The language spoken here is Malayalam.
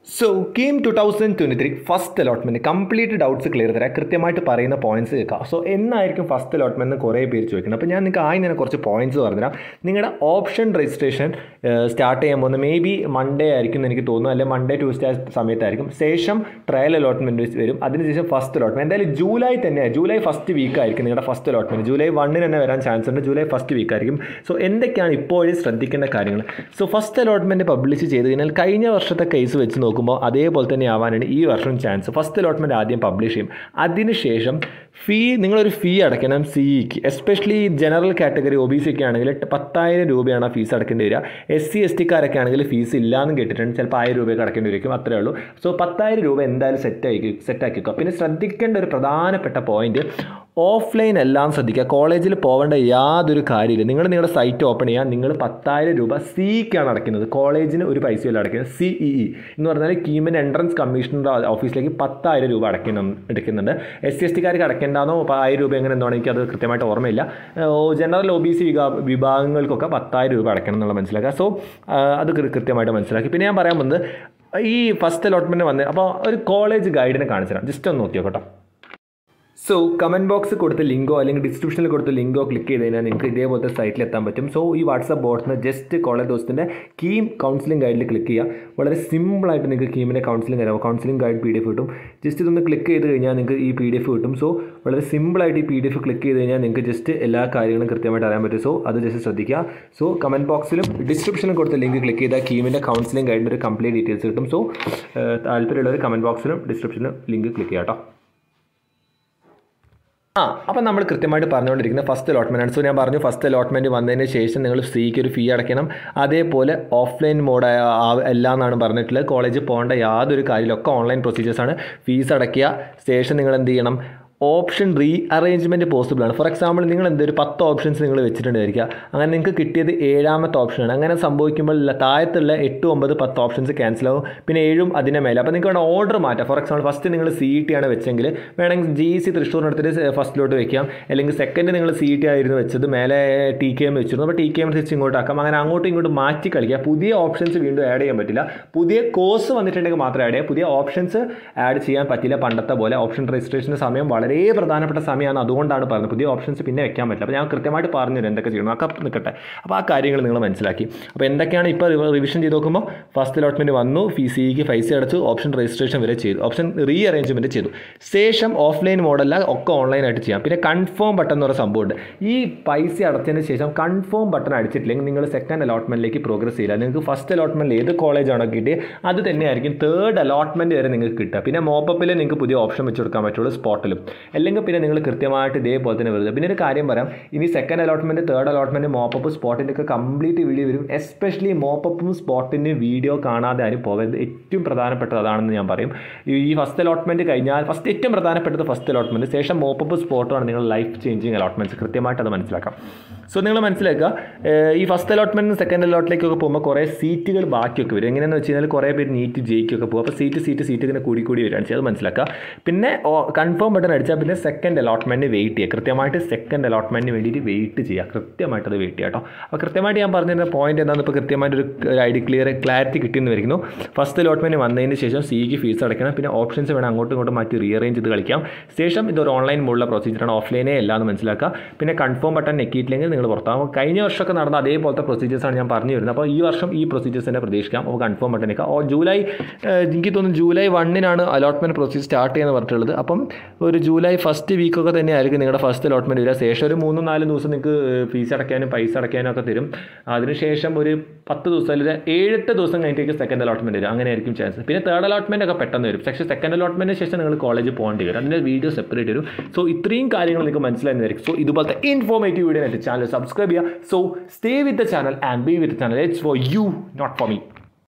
so KEAM two thousand twenty three first allotment complete doubts clear തരാം കൃത്യമായിട്ട് പറയുന്ന പോയിന്റ്സ് കേൾക്കാം സോ എന്നായിരിക്കും ഫസ്റ്റ് അലോട്ട്മെന്റ് എന്ന് കുറേ പേര് ചോദിക്കണം അപ്പോൾ ഞാൻ നിങ്ങൾക്ക് ആദ്യം തന്നെ കുറച്ച് പോയിന്റ്സ് പറഞ്ഞുതരാം നിങ്ങളുടെ ഓപ്ഷൻ രജിസ്ട്രേഷൻ സ്റ്റാർട്ട് ചെയ്യാൻ പോകുന്നത് മേ ബി മൺഡേ ആയിരിക്കും എന്ന് എനിക്ക് തോന്നുന്നു അല്ലെങ്കിൽ മൺഡേ ട്യൂസ്ഡേ സമയത്തായിരിക്കും ശേഷം ട്രയൽ അലോട്ട്മെൻറ്റ് വരും അതിനുശേഷം ഫസ്റ്റ് അലോട്ട്മെൻറ്റ് എന്തായാലും ജൂലൈ തന്നെ ജൂലൈ ഫസ്റ്റ് വീക്ക് ആയിരിക്കും നിങ്ങളുടെ ഫസ്റ്റ് അലോട്ട്മെൻറ്റ് ജൂലൈ വണ്ണിന് തന്നെ വരാൻ ചാൻസ് ഉണ്ട് ജൂലൈ ഫസ്റ്റ് വീക്ക് ആയിരിക്കും സോ എന്തൊക്കെയാണ് ഇപ്പോഴും ശ്രദ്ധിക്കേണ്ട കാര്യങ്ങൾ സോ ഫസ്റ്റ് അലോട്ട്മെൻറ്റ് പബ്ലിഷ് ചെയ്ത് കഴിഞ്ഞാൽ കഴിഞ്ഞ വർഷത്തെ കേസ് വെച്ച് നോക്കുമ്പോൾ അതേപോലെ തന്നെ ആവാനാണ് ഈ വർഷം ചാൻസ് ഫസ്റ്റ് അലോട്ട്മെൻറ്റ് ആദ്യം പബ്ലിഷ് ചെയ്യും അതിനുശേഷം ഫീ നിങ്ങളൊരു ഫീ അടയ്ക്കണം സിഇക്ക് especially general category O B C ഒക്കെ ആണെങ്കിൽ പത്തായിരം രൂപയാണ് ആ ഫീസ് അടക്കേണ്ടി വരിക എസ് സി എസ് ടിക്കാരൊക്കെ ആണെങ്കിൽ ഫീസ് ഇല്ലാന്ന് കേട്ടിട്ടുണ്ട് ചിലപ്പോൾ ആയിരം രൂപയൊക്കെ അടക്കേണ്ടി വരും അത്രേ ഉള്ളൂ സോ പത്തായിരം രൂപ എന്തായാലും സെറ്റ് ആക്കി സെറ്റ് ആക്കിക്കോ പിന്നെ ശ്രദ്ധിക്കേണ്ട ഒരു പ്രധാനപ്പെട്ട പോയിന്റ് ഓഫ്ലൈൻ എല്ലാം ശ്രദ്ധിക്കുക കോളേജിൽ പോകേണ്ട യാതൊരു കാര്യമില്ല നിങ്ങൾ നിങ്ങളുടെ സൈറ്റ് ഓപ്പൺ ചെയ്യുക നിങ്ങൾ പത്തായിരം രൂപ സിക്കാണ് അടയ്ക്കുന്നത് കോളേജിന് ഒരു പൈസയല്ല അടയ്ക്കുന്നത് സി ഇ ഇ എന്ന് പറഞ്ഞാൽ കീമിൻ എൻട്രൻസ് കമ്മീഷണറുടെ ഓഫീസിലേക്ക് പത്തായിരം രൂപ അടയ്ക്കുന്ന എടുക്കുന്നുണ്ട് എസ് സി എസ് ടിക്കാർക്ക് അടയ്ക്കേണ്ടാന്നോ അപ്പോൾ ആയിരം രൂപ എങ്ങനെ എന്താണോ എനിക്ക് അത് കൃത്യമായിട്ട് ഓർമ്മയില്ല ജനറൽ ഒ ബി സി വിഭാഗങ്ങൾക്കൊക്കെ പത്തായിരം രൂപ അടയ്ക്കണം എന്നുള്ള മനസ്സിലാക്കുക സോ അത് കൃത്യമായിട്ട് മനസ്സിലാക്കി പിന്നെ ഞാൻ പറയാൻ വന്നത് ഈ ഫസ്റ്റ് അലോട്ട്മെൻറ്റ് വന്ന് അപ്പോൾ ഒരു കോളേജ് ഗൈഡിനെ കാണിച്ചു തരാം ജസ്റ്റ് ഒന്ന് നോക്കിയോ കേട്ടോ സോ കമൻറ്റ് ബോക്സ് കൊടുത്ത ലിങ്കോ അല്ലെങ്കിൽ ഡിസ്ക്രിപ്ഷനിൽ കൊടുത്ത ലിങ്കോ ക്ലിക്ക് ചെയ്ത് കഴിഞ്ഞാൽ നിങ്ങൾക്ക് ഇതേപോലത്തെ സൈറ്റിൽ എത്താൻ പറ്റും സോ ഈ വാട്സാപ്പ് ബോട്ടിൽ നിന്ന് ജസ്റ്റ് കോളേജ് ദിവസത്തിൻ്റെ കീം കൗൺസിലിംഗ് ഗൈഡിൽ ക്ലിക്ക് ചെയ്യുക വളരെ സിമ്പിളായിട്ട് നിങ്ങൾക്ക് കീമിൻ്റെ കൗൺസിലിംഗ് തരാം counselling guide P D F കിട്ടും ജസ്റ്റ് ഇതൊന്ന് ക്ലിക്ക് ചെയ്ത് കഴിഞ്ഞാൽ നിങ്ങൾക്ക് ഈ പി ഡി എഫ് കിട്ടും സോ വളരെ സിമ്പിളായിട്ട് ഈ പി ഡി എഫ് ക്ലിക്ക് ചെയ്ത് കഴിഞ്ഞാൽ നിങ്ങൾക്ക് ജസ്റ്റ് എല്ലാ കാര്യങ്ങളും കൃത്യമായിട്ട് അറിയാൻ പറ്റും സോ അത് ജസ്റ്റ് ശ്രദ്ധിക്കുക സോ കമൻറ്റ് ബോക്സിലും ഡിസ്ക്രിപ്ഷനിൽ കൊടുത്ത ലിങ്ക് ക്ലിക്ക് ചെയ്താൽ കീമിൻ്റെ കൗൺസിലിംഗ് ഗൈഡിൻ്റെ ഒരു കംപ്ലീറ്റ് ഡീറ്റെയിൽസ് കിട്ടും സോ താല്പര്യമുള്ളവർ കമൻറ്റ് ബോക്സിലും ഡിസ്ക്രിപ്ഷനിലും ലിങ്ക് ക്ലിക്ക് ചെയ്യാം കേട്ടോ ആ അപ്പം നമ്മൾ കൃത്യമായിട്ട് പറഞ്ഞുകൊണ്ടിരിക്കുന്നത് ഫസ്റ്റ് അലോട്ട്മെൻ്റ് ആണ് സോ ഞാൻ പറഞ്ഞു ഫസ്റ്റ് അലോട്ട്മെൻറ്റ് വന്നതിന് ശേഷം നിങ്ങൾ സിക്ക് ഒരു ഫീ അടയ്ക്കണം അതേപോലെ ഓഫ്ലൈൻ മോഡ് അല്ല എന്നാണ് പറഞ്ഞിട്ടുള്ളത് കോളേജിൽ പോകേണ്ട യാതൊരു കാര്യമില്ല ഒക്കെ ഓൺലൈൻ പ്രൊസീജിയേഴ്സാണ് ഫീസ് അടയ്ക്കുക ശേഷം നിങ്ങൾ എന്ത് ചെയ്യണം ഓപ്ഷൻ റീ അറേഞ്ച്മെൻറ്റ് പോസിബിൾ ആണ് ഫോർ എക്സാമ്പിൾ നിങ്ങൾ എന്തൊരു പത്ത് ഓപ്ഷൻസ് നിങ്ങൾ വെച്ചിട്ടുണ്ടായിരിക്കുക അങ്ങനെ നിങ്ങൾക്ക് കിട്ടിയത് ഏഴാമത്തെ ഓപ്ഷനാണ് അങ്ങനെ സംഭവിക്കുമ്പോൾ താഴത്തുള്ള എട്ട് ഒമ്പത് പത്ത് ഓപ്ഷൻസ് ക്യാൻസൽ ആവും പിന്നെ ഏഴും അതിൻ്റെ മേലെ അപ്പോൾ നിങ്ങൾക്ക് വേണം ഓർഡർ മാറ്റാം ഫോർ എക്സാമ്പിൾ ഫസ്റ്റ് നിങ്ങൾ സി ഇ ടി ആണ് വെച്ചെങ്കിൽ വേണമെങ്കിൽ ജി സി തൃശ്ശൂരിനടുത്തിട്ട് ഫസ്റ്റിലോട്ട് വെക്കാം അല്ലെങ്കിൽ സെക്കൻഡ് നിങ്ങൾ സി ഇ ടി ആയിരുന്നു വെച്ചത് മേലെ ടി കെ എം വെച്ചിരുന്നു അപ്പോൾ ടി കെ എം തിരിച്ച് ഇങ്ങോട്ട് ആക്കാം അങ്ങനെ അങ്ങോട്ടും ഇങ്ങോട്ടും മാറ്റി കളിക്കുക പുതിയ ഓപ്ഷൻസ് വീണ്ടും ആഡ് ചെയ്യാൻ പറ്റില്ല പുതിയ കോഴ്സ് വന്നിട്ടുണ്ടെങ്കിൽ മാത്രം ആഡ് ചെയ്യാം പുതിയ ഓപ്ഷൻസ് ആഡ് ചെയ്യാൻ പറ്റില്ല പണ്ടത്തെ പോലെ ഓപ്ഷൻ രജിസ്ട്രേഷൻ്റെ സമയം വളരെ വളരെ പ്രധാനപ്പെട്ട സമയമാണ് അതുകൊണ്ടാണ് പറഞ്ഞത് പുതിയ ഓപ്ഷൻസ് പിന്നെ വെക്കാൻ പറ്റില്ല അപ്പോൾ ഞാൻ കൃത്യമായിട്ട് പറഞ്ഞു തരും എന്തൊക്കെ ചെയ്യണം ഒക്കെ നിൽക്കട്ടെ അപ്പോൾ ആ കാര്യങ്ങൾ നിങ്ങൾ മനസ്സിലാക്കി അപ്പോൾ എന്തൊക്കെയാണ് ഇപ്പോൾ റിവിഷൻ ചെയ്ത് നോക്കുമ്പോൾ ഫസ്റ്റ് അലോട്ട്മെൻറ്റ് വന്നു ഫീ സിക്ക് പൈസ അടച്ചു ഓപ്ഷൻ രജിസ്ട്രേഷൻ വരെ ചെയ്തു ഓപ്ഷൻ റീ അറേഞ്ച്മെൻറ്റ് ചെയ്തു ശേഷം ഓഫ്ലൈൻ മോഡല്ല ഒക്കെ ഓൺലൈനായിട്ട് ചെയ്യാം പിന്നെ കൺഫേം ബട്ടൺ എന്ന് പറയുന്ന സംഭവമുണ്ട് ഈ പൈസ അടച്ചതിന് ശേഷം കൺഫേം ബട്ടൺ അടിച്ചിട്ടില്ലെങ്കിൽ നിങ്ങൾ സെക്കൻഡ് അലോട്ട്മെൻറ്റിലേക്ക് പ്രോഗ്രസ് ചെയ്യില്ല നിങ്ങൾക്ക് ഫസ്റ്റ് അലോട്ട്മെൻറ്റിൽ ഏത് കോളേജാണോ കിട്ടിയത് അത് തന്നെയായിരിക്കും തേർഡ് അലോട്ട്മെൻറ്റ് വരെ നിങ്ങൾക്ക് കിട്ടുക പിന്നെ മോപ്പപ്പിൽ നിങ്ങൾക്ക് പുതിയ ഓപ്ഷൻ വെച്ച് കൊടുക്കാൻ പറ്റുള്ളൂ സ്പോട്ടിലും അല്ലെങ്കിൽ പിന്നെ നിങ്ങൾ കൃത്യമായിട്ട് ഇതേപോലെ തന്നെ വരുന്നത് പിന്നെ ഒരു കാര്യം പറയാം ഇനി second allotment third allotment mop up സ്പോട്ടിൻ്റെ ഒക്കെ കംപ്ലീറ്റ് വീഡിയോ വരും എസ്പെഷ്യലി മോപ്പപ്പും സ്പോട്ടിൻ്റെ വീഡിയോ കാണാതെ ആരും പോകരുത് ഏറ്റവും പ്രധാനപ്പെട്ടത് അതാണെന്ന് ഞാൻ പറയും ഈ ഫസ്റ്റ് അലോട്ട്മെൻറ്റ് കഴിഞ്ഞാൽ ഫസ്റ്റ് ഏറ്റവും പ്രധാനപ്പെട്ടത് ഫസ്റ്റ് അലോട്ട്മെൻറ്റ് ശേഷം മോപ്പപ്പ് സ്പോട്ടുമാണ് നിങ്ങൾ ലൈഫ് ചേഞ്ചിങ് അലോട്ട്മെൻറ്റ്സ് കൃത്യമായിട്ട് അത് മനസ്സിലാക്കാം സോ നിങ്ങൾ മനസ്സിലാക്കുക ഈ ഫസ്റ്റ് അലോട്ട്മെൻറ്റ് സെക്കൻഡ് അലോട്ടിലേക്കൊക്കെ പോകുമ്പോൾ കുറേ സീറ്റുകൾ ബാക്കിയൊക്കെ വരും എങ്ങനെയെന്ന് വെച്ച് കഴിഞ്ഞാൽ കുറേ പേര് നീറ്റ് ജയിക്കൊക്കെ പോകും അപ്പോൾ സീറ്റ് സീറ്റ് സീറ്റ് ഇങ്ങനെ കൂടി കൂടി വരികയാണ് ചെയ്യുക അത് മനസ്സിലാക്കുക പിന്നെ കൺഫേം ബട്ടൺ അടിച്ചാൽ പിന്നെ സെക്കൻഡ് അലോട്ട്മെൻറ്റ് വെയിറ്റ് ചെയ്യുക കൃത്യമായിട്ട് സെക്കൻഡ് അലോട്ട്മെൻറ്റിന് വേണ്ടിയിട്ട് വെയിറ്റ് ചെയ്യുക കൃത്യമായിട്ട് അത് വെയിറ്റ് ചെയ്യുക കേട്ടോ അപ്പോൾ കൃത്യമായിട്ട് ഞാൻ പറഞ്ഞിരുന്ന പോയിന്റ് എന്താണെന്ന് ഇപ്പോൾ കൃത്യമായിട്ട് ഒരു ഐഡി ക്ലിയർ ക്ലാരിറ്റി കിട്ടിയെന്ന് വരിക്കുന്നു ഫസ്റ്റ് അലോട്ട്മെൻറ്റ് വന്നതിന് ശേഷം സിക്ക് ഫീസ് അടയ്ക്കണം പിന്നെ ഓപ്ഷൻസ് വേണം അങ്ങോട്ടും ഇങ്ങോട്ടും മാറ്റി റീഅറേഞ്ച് ചെയ്ത് കളിക്കാം ശേഷം ഇതൊരു ഓൺലൈൻ മോഡുള്ള പ്രൊസീജിയറാണ് ഓഫ്ലൈനേ അല്ല എന്ന് മനസ്സിലാക്കുക പിന്നെ കൺഫേം ബട്ടൺ നെക്കിയിട്ടില്ലെങ്കിൽ നിങ്ങൾ പുറത്താകും കഴിഞ്ഞ വർഷമൊക്കെ നടന്ന അതേപോലത്തെ പ്രൊസീജിയേഴ്സാണ് ഞാൻ പറഞ്ഞു വരുന്നത് അപ്പോൾ ഈ വർഷം ഈ പ്രൊസീജിയേഴ്സ് തന്നെ പ്രതീക്ഷിക്കാം അപ്പോൾ കൺഫേം ബട്ടൺ നിൽക്കുക ഓ ജൂലൈ എനിക്ക് തോന്നുന്നു ജൂലൈ വണ്ണിനാണ് അലോട്ട്മെൻറ്റ് പ്രൊസീജിയർ സ്റ്റാർട്ട് ചെയ്യുന്നത് പറഞ്ഞിട്ടുള്ളത് അപ്പം ഒരു ജൂലൈ ഫസ്റ്റ് വീക്കൊക്കെ തന്നെ ആയിരിക്കും നിങ്ങളുടെ ഫസ്റ്റ് അലോട്ട്മെൻറ്റ് വരിക ശേഷം ഒരു മൂന്നും നാലും ദിവസം നിങ്ങൾക്ക് ഫീസ് അടയ്ക്കാനും പൈസ അടയ്ക്കാനും ഒക്കെ തരും അതിനുശേഷം ഒരു പത്ത് ദിവസം അല്ലെങ്കിൽ ഏഴെട്ട് ദിവസം കഴിഞ്ഞിട്ടേക്ക് സെക്കൻഡ് അലോട്ട്മെൻറ്റ് വരും അങ്ങനെ ആയിരിക്കും ചാൻസ് പിന്നെ തേർഡ് അലോട്ട്മെൻറ്റ് ഒക്കെ പെട്ടെന്ന് വരും പക്ഷേ സെക്കൻഡ് അലോട്ട്മെൻറ്റിന് ശേഷം നിങ്ങൾ കോളേജിൽ പോകേണ്ടി വരും അതിൻ്റെ വീഡിയോ സെപ്പറേറ്റ് വരും സോ ഇത്രയും കാര്യങ്ങൾ നിങ്ങൾക്ക് മനസ്സിലായിരുന്നായിരിക്കും സോ ഇതുപോലത്തെ ഇൻഫോർമേറ്റീവ് വീഡിയോ ആയിട്ട് ചാനൽ സബ്സ്ക്രൈബ് ചെയ്യുക so stay with the channel and be with channel it's for you not for me